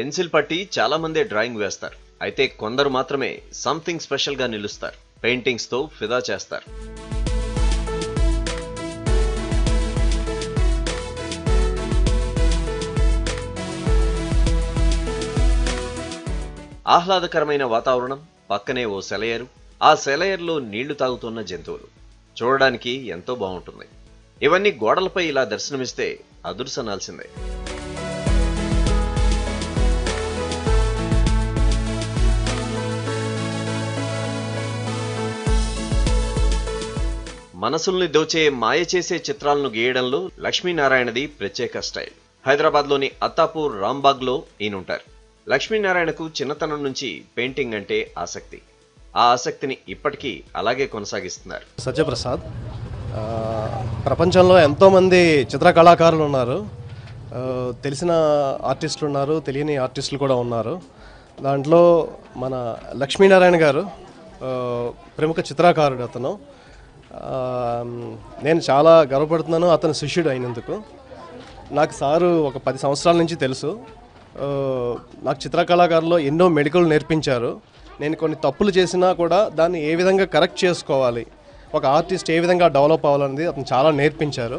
pencil పట్టి చాలా మందే డ్రాయింగ్ వేస్తారు అయితే కొందరు మాత్రమే సంథింగ్ స్పెషల్ గా నిలుస్తారు పెయింటింగ్స్ తో ఫిదా చేస్తారు ఆహ్లాదకరమైన వాతావరణం పక్కనే ఓ సెలయరు ఆ సెలయర్లో నీళ్లు తాగుతున్న జంతువులు చూడడానికి ఎంతో బాగుంటుంది ఇవన్నీ గోడలపై ఇలా దర్శనమిస్తే అదుర్సనాల్సిందే మనసుల్ని దోచే మాయ చేసే చిత్రాలను గీయడంలో లక్ష్మీనారాయణది ప్రత్యేక స్టైల్ హైదరాబాద్లోని అత్తాపూర్ రాంబాగ్లో ఈయనుంటారు లక్ష్మీనారాయణకు చిన్నతనం నుంచి పెయింటింగ్ అంటే ఆసక్తి ఆ ఆసక్తిని ఇప్పటికీ అలాగే కొనసాగిస్తున్నారు సత్యప్రసాద్ ఆ, ప్రపంచంలో ఎంతోమంది చిత్రకళాకారులు ఉన్నారు ఆ, తెలిసిన ఆర్టిస్టులు ఉన్నారు తెలియని ఆర్టిస్టులు కూడా ఉన్నారు దాంట్లో మన లక్ష్మీనారాయణ గారు ఆ, ప్రముఖ చిత్రకారుడు అతను ఆ, నేను చాలా గర్వపడుతున్నాను అతను శిష్యుడు అయినందుకు నాకు సారు ఒక పది సంవత్సరాల నుంచి తెలుసు ఆ, నాకు చిత్రకళాకారులో ఎన్నో మెడికల్ నేర్పించారు నేను కొన్ని తప్పులు చేసినా కూడా దాన్ని ఏ విధంగా కరెక్ట్ చేసుకోవాలి ఒక ఆర్టిస్ట్ ఏ విధంగా డెవలప్ అవ్వాలనేది అతను చాలా నేర్పించారు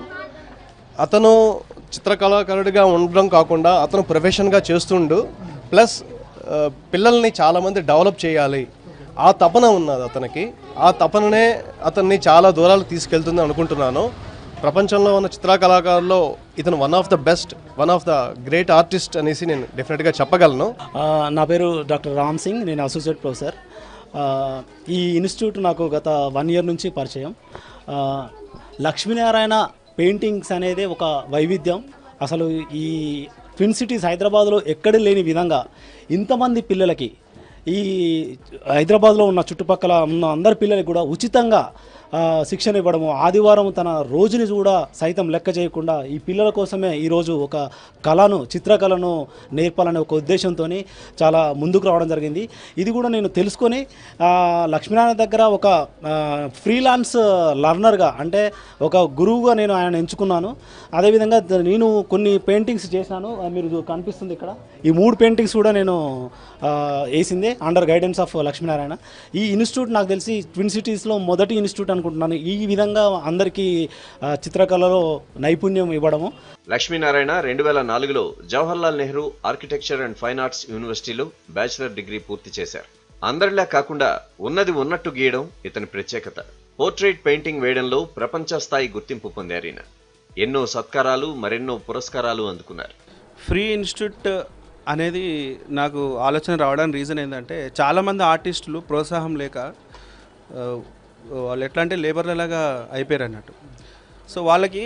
అతను చిత్రకళాకారుడిగా ఉండడం కాకుండా అతను ప్రొఫెషన్గా చేస్తుండు ప్లస్ ఆ, పిల్లల్ని చాలామంది డెవలప్ చేయాలి ఆ తపన ఉన్నది అతనికి ఆ తపననే అతన్ని చాలా దూరాలు తీసుకెళ్తుంది అనుకుంటున్నాను ప్రపంచంలో ఉన్న చిత్రకళాకారుల్లో ఇతను one of the best one of the great artist అనేసి నేను డెఫినెట్గా చెప్పగలను ఆ, నా పేరు డాక్టర్ రామ్ సింగ్ నేను అసోసియేట్ ప్రొఫెసర్ ఆ, ఈ ఇన్స్టిట్యూట్ నాకు గత వన్ ఇయర్ నుంచి పరిచయం ఆ, లక్ష్మీనారాయణ పెయింటింగ్స్ అనేది ఒక వైవిధ్యం అసలు ఈ ట్విన్ సిటీస్ హైదరాబాద్లో ఎక్కడ లేని విధంగా ఇంతమంది పిల్లలకి ఈ హైదరాబాద్లో ఉన్న చుట్టుపక్కల ఉన్న అందరి పిల్లలకి కూడా ఉచితంగా ఆ, శిక్షణ ఇవ్వడము ఆదివారం తన రోజుని కూడా సైతం లెక్క చేయకుండా ఈ పిల్లల కోసమే ఈరోజు ఒక కళను చిత్రకళను నేర్పాలనే ఒక ఉద్దేశంతో చాలా ముందుకు రావడం జరిగింది ఇది కూడా నేను తెలుసుకొని ఆ, లక్ష్మీనారాయణ దగ్గర ఒక ఫ్రీలాన్స్ లర్నర్గా అంటే ఒక గురువుగా నేను ఆయన ఎంచుకున్నాను అదేవిధంగా ద- నేను కొన్ని పెయింటింగ్స్ చేశాను ఆ, మీరు చూ- కనిపిస్తుంది ఇక్కడ ఈ మూడు పెయింటింగ్స్ కూడా నేను ఆ, వేసిందే అండర్ గైడెన్స్ ఆఫ్ లక్ష్మీనారాయణ ఈ ఇన్స్టిట్యూట్ నాకు తెలిసి ట్విన్ సిటీస్లో మొదటి ఇన్స్టిట్యూట్ అనుకుంటున్నాను ఈ విధంగా అందరికీ ఆ, చిత్రకళలో నైపుణ్యం ఇవ్వడము లక్ష్మీనారాయణ రెండు వేల నాలుగులో Jawaharlal Nehru architecture and fine arts యూనివర్సిటీలో బ్యాచిలర్ డిగ్రీ పూర్తి చేశారు అందరిలా కాకుండా ఉన్నది ఉన్నట్టు గీయడం ఇతని ప్రత్యేకత పోర్ట్రైట్ పెయింటింగ్ వేయడంలో ప్రపంచ స్థాయి గుర్తింపు పొందారు ఈయన ఎన్నో సత్కారాలు మరెన్నో పురస్కారాలు అందుకున్నారు ఫ్రీ ఇన్స్టిట్యూట్ అనేది నాకు ఆలోచన రావడానికి రీజన్ ఏంటంటే చాలామంది ఆర్టిస్టులు ప్రోత్సాహం లేక ఆ, వాళ్ళు ఎట్లా అంటే లేబర్లలాగా అయిపోయారు అన్నట్టు సో వాళ్ళకి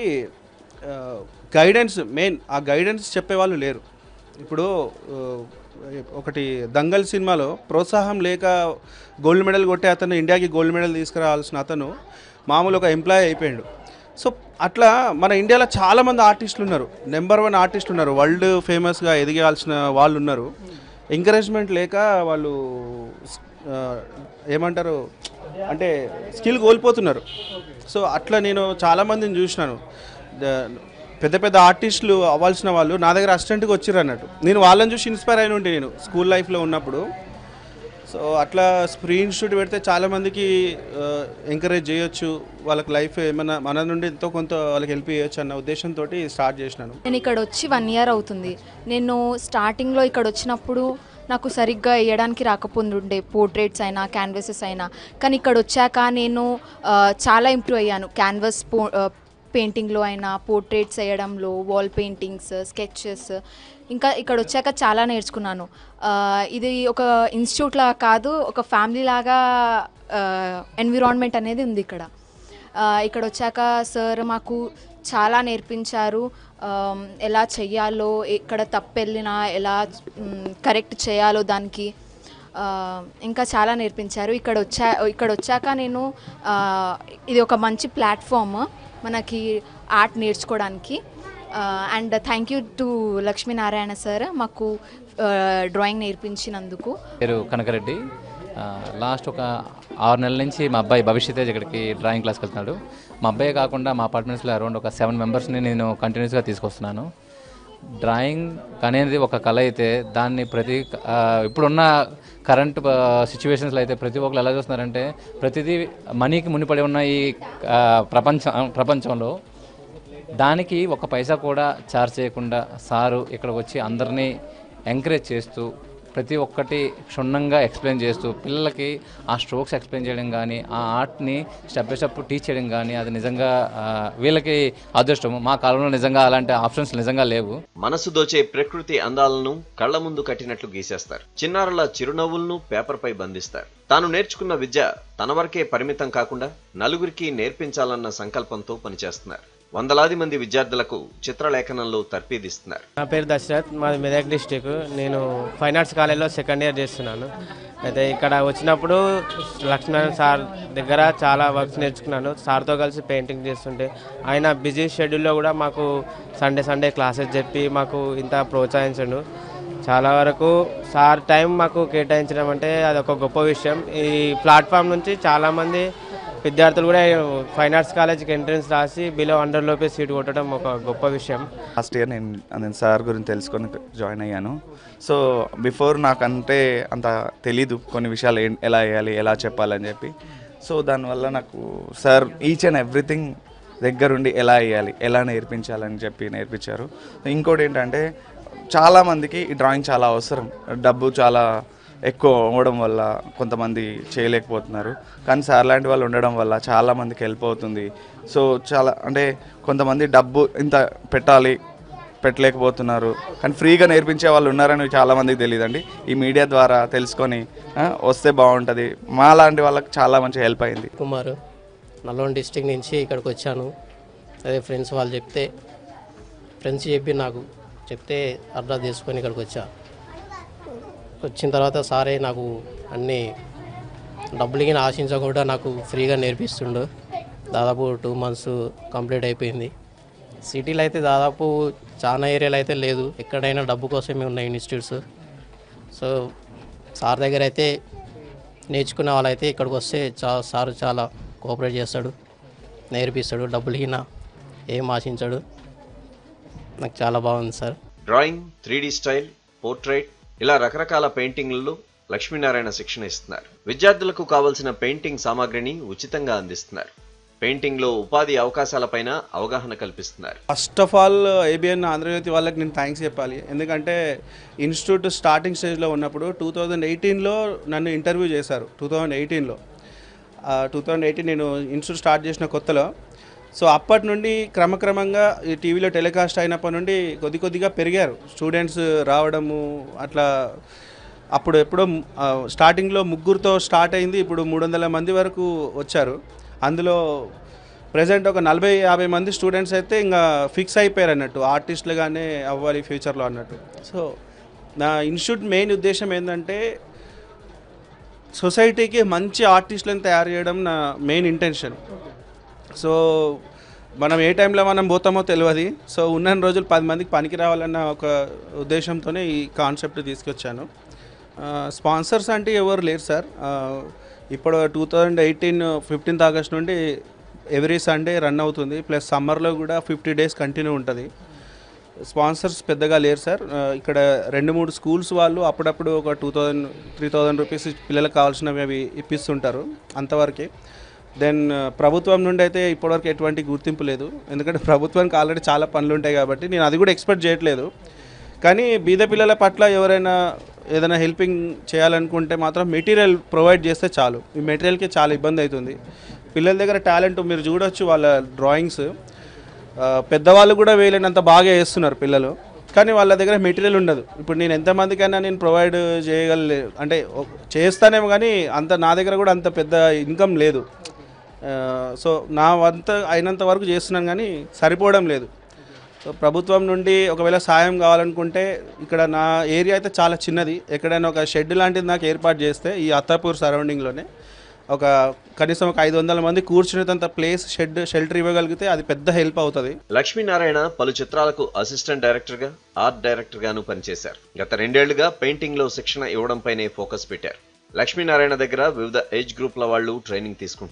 గైడెన్స్ మెయిన్ ఆ గైడెన్స్ చెప్పేవాళ్ళు లేరు ఇప్పుడు ఆ, ఒకటి దంగల్ సినిమాలో ప్రోత్సాహం లేక గోల్డ్ మెడల్ కొట్టే అతను ఇండియాకి గోల్డ్ మెడల్ తీసుకురావాల్సిన అతను మామూలు ఒక ఎంప్లాయీ అయిపోయాడు సో అట్లా మన ఇండియాలో చాలామంది ఆర్టిస్టులు ఉన్నారు నెంబర్ వన్ ఆర్టిస్టులు ఉన్నారు వరల్డ్ ఫేమస్గా ఎదిగాల్సిన వాళ్ళు ఉన్నారు ఎంకరేజ్మెంట్ లేక వాళ్ళు ఆ, ఏమంటారు అంటే స్కిల్ కోల్పోతున్నారు సో అట్లా నేను చాలామందిని చూసినాను ద- పెద్ద పెద్ద ఆర్టిస్టులు అవ్వాల్సిన వాళ్ళు నా దగ్గర అసిస్టెంట్గా వచ్చిర్రు అన్నట్టు నేను వాళ్ళని చూసి ఇన్స్పైర్ అయిన ఉంటే నేను స్కూల్ లైఫ్లో ఉన్నప్పుడు సో అట్లా ఫ్రీ ఇన్స్టిట్యూట్ పెడితే చాలామందికి ఎంకరేజ్ చేయొచ్చు వాళ్ళకి లైఫ్ ఏమైనా మన నుండి ఎంతో కొంత వాళ్ళకి హెల్ప్ చేయొచ్చు అన్న ఉద్దేశంతో స్టార్ట్ చేసినాను నేను ఇక్కడ వచ్చి వన్ ఇయర్ అవుతుంది నేను స్టార్టింగ్లో ఇక్కడ వచ్చినప్పుడు నాకు సరిగ్గా వేయడానికి రాకపోతుండే పోర్ట్రేట్స్ అయినా క్యాన్వాసెస్ అయినా కానీ ఇక్కడ వచ్చాక నేను ఆ, చాలా ఇంప్రూవ్ అయ్యాను క్యాన్వాస్ పో పెయింటింగ్లో అయినా పోర్ట్రేట్స్ వేయడంలో వాల్ పెయింటింగ్స్ స్కెచెస్ ఇంకా ఇక్కడ వచ్చాక చాలా నేర్చుకున్నాను ఆ, ఇది ఒక ఇన్స్టిట్యూట్ లాగా కాదు ఒక ఫ్యామిలీ లాగా ఎన్విరాన్మెంట్ అనేది ఉంది ఇక్కడ ఆ, ఇక్కడ వచ్చాక సార్ మాకు చాలా నేర్పించారు ఆమ్, ఎలా చెయ్యాలో ఎక్కడ తప్పెళ్ళినా ఎలా కరెక్ట్ చేయాలో దానికి ఆ, ఇంకా చాలా నేర్పించారు ఇక్కడ వచ్చా ఇక్కడ వచ్చాక నేను ఆ, ఇది ఒక మంచి ప్లాట్ఫామ్ మనకి ఆర్ట్ నేర్చుకోవడానికి and thank you to Lakshminarayana sir మాకు డ్రాయింగ్ నేర్పించినందుకు పేరు కనకరెడ్డి ఆ, లాస్ట్ ఒక ఆరు నెలల నుంచి మా అబ్బాయి భవిష్యత్ తేజ్ ఇక్కడికి డ్రాయింగ్ క్లాస్కి వెళ్తున్నాడు మా అబ్బాయి కాకుండా మా అపార్ట్మెంట్స్లో అరౌండ్ ఒక సెవెన్ మెంబర్స్ని నేను కంటిన్యూస్గా తీసుకొస్తున్నాను డ్రాయింగ్ అనేది ఒక కళ అయితే దాన్ని ప్రతి ఆ, ఇప్పుడున్న కరెంట్ సిచ్యువేషన్స్లో అయితే ప్రతి ఒక్కరు ఎలా చూస్తున్నారంటే ప్రతిదీ మనీకి మునిపడి ఉన్న ఈ ఆ, ప్రపంచం ప్రపంచంలో దానికి ఒక పైసా కూడా చార్జ్ చేయకుండా సారు ఇక్కడికి వచ్చి అందరినీ ఎంకరేజ్ చేస్తూ ప్రతి ఒక్కటి క్షుణ్ణంగా ఎక్స్ప్లెయిన్ చేస్తూ పిల్లలకి ఆ స్ట్రోక్స్ ఎక్స్ప్లెయిన్ చేయడం కానీ ఆ ఆర్ట్ని స్టెప్ బై స్టెప్ టీచ్ చేయడం కానీ అది నిజంగా ఆ, వీళ్ళకి అదృష్టం మా కాలంలో నిజంగా అలాంటి ఆప్షన్స్ నిజంగా లేవు మనసు దోచే ప్రకృతి అందాలను కళ్ల ముందు కట్టినట్లు గీసేస్తారు చిన్నారుల చిరునవ్వులను పేపర్పై బంధిస్తారు తాను నేర్చుకున్న విద్య తన వరకే పరిమితం కాకుండా నలుగురికి నేర్పించాలన్న సంకల్పంతో పనిచేస్తున్నారు వందలాది మంది విద్యార్థులకు చిత్రలేఖనంలో తర్పీదిస్తున్నారు నా పేరు దశరథ్ మాది మెదక్ డిస్టిక్ నేను ఫైన్ ఆర్ట్స్ కాలేజ్లో సెకండ్ ఇయర్ చేస్తున్నాను అయితే ఇక్కడ వచ్చినప్పుడు లక్ష్మీనారాయణ సార్ దగ్గర చాలా వర్క్స్ నేర్చుకున్నాను సార్తో కలిసి పెయింటింగ్ చేస్తుంటే ఆయన బిజీ షెడ్యూల్లో కూడా మాకు సండే సండే క్లాసెస్ చెప్పి మాకు ఇంత ప్రోత్సహించండు చాలా వరకు సార్ టైం మాకు కేటాయించడం అంటే అది ఒక గొప్ప విషయం ఈ ప్లాట్ఫామ్ నుంచి చాలామంది విద్యార్థులు కూడా ఫైన్ ఆర్ట్స్ కాలేజ్కి ఎంట్రన్స్ రాసి బిలో అండర్ లోపే సీట్ కొట్టడం ఒక గొప్ప విషయం లాస్ట్ ఇయర్ నేను నేను సార్ గురించి తెలుసుకొని జాయిన్ అయ్యాను సో బిఫోర్ నాకు అంటే అంత తెలీదు కొన్ని విషయాలు ఏం- ఎలా వేయాలి ఎలా చెప్పాలని చెప్పి సో దానివల్ల నాకు సార్ ఈచ్ అండ్ ఎవ్రీథింగ్ దగ్గరుండి ఎలా వేయాలి ఎలా నేర్పించాలని చెప్పి నేర్పించారు ఇంకోటి ఏంటంటే చాలామందికి ఈ డ్రాయింగ్ చాలా అవసరం డబ్బు చాలా ఎక్కువ అవ్వడం వల్ల కొంతమంది చేయలేకపోతున్నారు కానీ సార్ లాంటి వాళ్ళు ఉండడం వల్ల చాలా మందికి హెల్ప్ అవుతుంది సో చాలా అంటే కొంతమంది డబ్బు ఇంత పెట్టాలి పెట్టలేకపోతున్నారు కానీ ఫ్రీగా నేర్పించే వాళ్ళు ఉన్నారని చాలా మందికి తెలియదండి ఈ మీడియా ద్వారా తెలుసుకొని ఆ, వస్తే బాగుంటుంది మా లాంటి వాళ్ళకి చాలా మంచి హెల్ప్ అయింది కుమార్ నల్గొండ డిస్టిక్ నుంచి ఇక్కడికి వచ్చాను అదే ఫ్రెండ్స్ వాళ్ళు చెప్తే ఫ్రెండ్స్ చెప్పి నాకు చెప్తే అర్థం తీసుకొని ఇక్కడికి వచ్చా వచ్చిన తర్వాత సారే నాకు అన్నీ డబ్బులకి ఆశించకుండా నాకు ఫ్రీగా నేర్పిస్తుండు దాదాపు టూ మంత్స్ కంప్లీట్ అయిపోయింది సిటీలో అయితే దాదాపు చాలా ఏరియాలో అయితే లేదు ఎక్కడైనా డబ్బు కోసమే ఉన్నాయి ఇన్స్టిట్యూట్స్ సో సార్ దగ్గర అయితే నేర్చుకునే వాళ్ళైతే ఇక్కడికి వస్తే చా సార్ చాలా కోఆపరేట్ చేస్తాడు నేర్పిస్తాడు డబ్బులు ఇనా ఏం ఆశించాడు నాకు చాలా బాగుంది sir drawing three style portrait ఇలా రకరకాల పెయింటింగ్లలో లక్ష్మీనారాయణ శిక్షణ ఇస్తున్నారు విద్యార్థులకు కావలసిన పెయింటింగ్ సామాగ్రిని ఉచితంగా అందిస్తున్నారు పెయింటింగ్లో ఉపాధి అవకాశాలపైన అవగాహన కల్పిస్తున్నారు first of all ABN Andhra Jyothi వాళ్ళకి నేను థ్యాంక్స్ చెప్పాలి ఎందుకంటే ఇన్స్టిట్యూట్ స్టార్టింగ్ స్టేజ్లో ఉన్నప్పుడు టూ థౌజండ్ ఎయిటీన్లో నన్ను ఇంటర్వ్యూ చేశారు టూ థౌజండ్ ఎయిటీన్లో టూ థౌజండ్ ఎయిటీన్ నేను ఇన్స్టిట్యూట్ స్టార్ట్ చేసిన కొత్తలో సో అప్పటి నుండి క్రమక్రమంగా ఈ టీవీలో టెలికాస్ట్ అయినప్పటి నుండి కొద్ది కొద్దిగా పెరిగారు స్టూడెంట్స్ రావడము అట్లా అప్పుడు ఎప్పుడో ఆ, స్టార్టింగ్లో ముగ్గురుతో స్టార్ట్ అయింది ఇప్పుడు మూడు వందల మంది వరకు వచ్చారు అందులో ప్రజెంట్ ఒక నలభై యాభై మంది స్టూడెంట్స్ అయితే ఇంకా ఫిక్స్ అయిపోయారు అన్నట్టు ఆర్టిస్టులుగానే అవ్వాలి ఫ్యూచర్లో అన్నట్టు సో నా ఇన్స్టిట్యూట్ మెయిన్ ఉద్దేశం ఏంటంటే సొసైటీకి మంచి ఆర్టిస్టులను తయారు చేయడం నా మెయిన్ ఇంటెన్షన్ సో మనం ఏ టైంలో మనం పోతామో తెలియదు సో ఉన్న రోజులు పది మందికి పనికి రావాలన్న ఒక ఉద్దేశంతోనే ఈ కాన్సెప్ట్ తీసుకొచ్చాను స్పాన్సర్స్ అంటే ఎవరు లేరు సార్ ఆ, ఇప్పుడు two thousand eighteen fifteenth August నుండి ఎవ్రీ సండే రన్ అవుతుంది ప్లస్ సమ్మర్లో కూడా ఫిఫ్టీ డేస్ కంటిన్యూ ఉంటుంది స్పాన్సర్స్ పెద్దగా లేరు సార్ ఆ, ఇక్కడ రెండు మూడు స్కూల్స్ వాళ్ళు అప్పుడప్పుడు ఒక two thousand three thousand rupees పిల్లలకు కావాల్సినవి అవి ఇప్పిస్తుంటారు అంతవరకే దెన్ ప్రభుత్వం నుండి అయితే ఇప్పటివరకు ఎటువంటి గుర్తింపు లేదు ఎందుకంటే ప్రభుత్వానికి ఆల్రెడీ చాలా పనులు ఉంటాయి కాబట్టి నేను అది కూడా ఎక్స్పెక్ట్ చేయట్లేదు కానీ బీద పిల్లల పట్ల ఎవరైనా ఏదైనా హెల్పింగ్ చేయాలనుకుంటే మాత్రం మెటీరియల్ ప్రొవైడ్ చేస్తే చాలు ఈ మెటీరియల్కి చాలా ఇబ్బంది అవుతుంది పిల్లల దగ్గర టాలెంట్ మీరు చూడొచ్చు వాళ్ళ డ్రాయింగ్స్ ఆ, పెద్దవాళ్ళు కూడా వేయలేనంత బాగా వేస్తున్నారు పిల్లలు కానీ వాళ్ళ దగ్గర మెటీరియల్ ఉండదు ఇప్పుడు నేను ఎంతమందికైనా నేను ప్రొవైడ్ చేయగలే అంటే ఓ- చేస్తానేమో కానీ అంత నా దగ్గర కూడా అంత పెద్ద ఇన్కమ్ లేదు ఆ, సో నా వంత అయినంత వరకు చేస్తున్నాను కానీ సరిపోవడం లేదు సో ప్రభుత్వం నుండి ఒకవేళ సాయం కావాలనుకుంటే ఇక్కడ నా ఏరియా అయితే చాలా చిన్నది ఎక్కడైనా ఒక షెడ్ లాంటిది నాకు ఏర్పాటు చేస్తే ఈ అత్తాపూర్ సరౌండింగ్లోనే ఒక కనీసం ఒక ఐదు వందల మంది కూర్చునేంత ప్లేస్ షెడ్ షెల్టర్ ఇవ్వగలిగితే అది పెద్ద హెల్ప్ అవుతుంది లక్ష్మీనారాయణ పలు చిత్రాలకు అసిస్టెంట్ డైరెక్టర్ గా ఆర్ట్ డైరెక్టర్ గాను పనిచేశారు గత రెండేళ్లుగా పెయింటింగ్ లో శిక్షణ ఇవ్వడంపైనే ఫోకస్ పెట్టారు లక్ష్మీనారాయణ దగ్గర వివిధ ఏజ్ గ్రూప్ల వాళ్ళు ట్రైనింగ్ తీసుకుంటున్నారు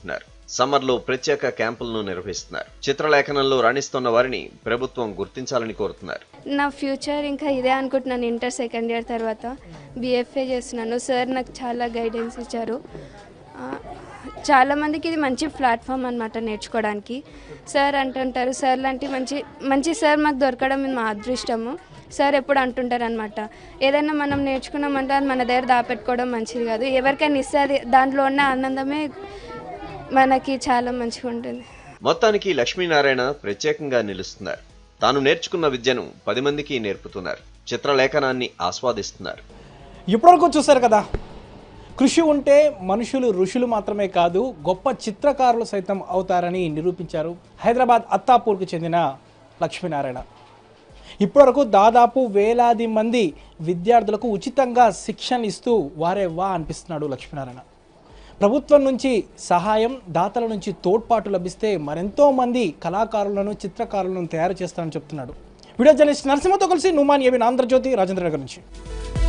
సమ్మర్లో ప్రత్యేక క్యాంపులను నిర్వహిస్తున్నారు చిత్రలేఖనంలో రాణిస్తున్న వారిని ప్రభుత్వం గుర్తించాలని కోరుతున్నారు నా ఫ్యూచర్ ఇంకా ఇదే అనుకుంటున్నాను ఇంటర్ సెకండ్ ఇయర్ తర్వాత బీఎఫ్ఏ చేస్తున్నాను సార్ నాకు చాలా గైడెన్స్ ఇచ్చారు ఆ, చాలామందికి ఇది మంచి ప్లాట్ఫామ్ అనమాట నేర్చుకోవడానికి సార్ అంటుంటారు సార్ లాంటి మంచి మంచి సార్ మాకు దొరకడం ఇది మా అదృష్టము సార్ ఎప్పుడు అంటుంటారు అనమాట ఏదైనా మనం నేర్చుకున్నామంటే అది మన దగ్గర దాపెట్టుకోవడం మంచిది కాదు ఎవరికైనా ఇస్తే అది దాంట్లో ఉన్న ఆనందమే మనకి చాలా మంచిగా ఉంటుంది మొత్తానికి లక్ష్మీనారాయణ ప్రత్యేకంగా నిలుస్తున్నారు తాను నేర్చుకున్న విద్యను పది మందికి నేర్పుతున్నారు చిత్రలేఖనాన్ని ఆస్వాదిస్తున్నారు ఇప్పటివరకు చూశారు కదా కృషి ఉంటే మనుషులు ఋషులు మాత్రమే కాదు గొప్ప చిత్రకారులు సైతం అవుతారని నిరూపించారు హైదరాబాద్ అత్తాపూర్కు చెందిన లక్ష్మీనారాయణ ఇప్పటివరకు దాదాపు వేలాది మంది విద్యార్థులకు ఉచితంగా శిక్షణ ఇస్తూ వారే వా అనిపిస్తున్నాడు లక్ష్మీనారాయణ ప్రభుత్వం నుంచి సహాయం దాతల నుంచి తోడ్పాటు లభిస్తే మరెంతో మంది కళాకారులను చిత్రకారులను తయారు చేస్తారని చెప్తున్నాడు వీడియో జర్నలిస్ట్ నరసింహతో కలిసి నుమాన్ ఏవిన్ ఆంధ్రజ్యోతి రాజేంద్ర నగర్ నుంచి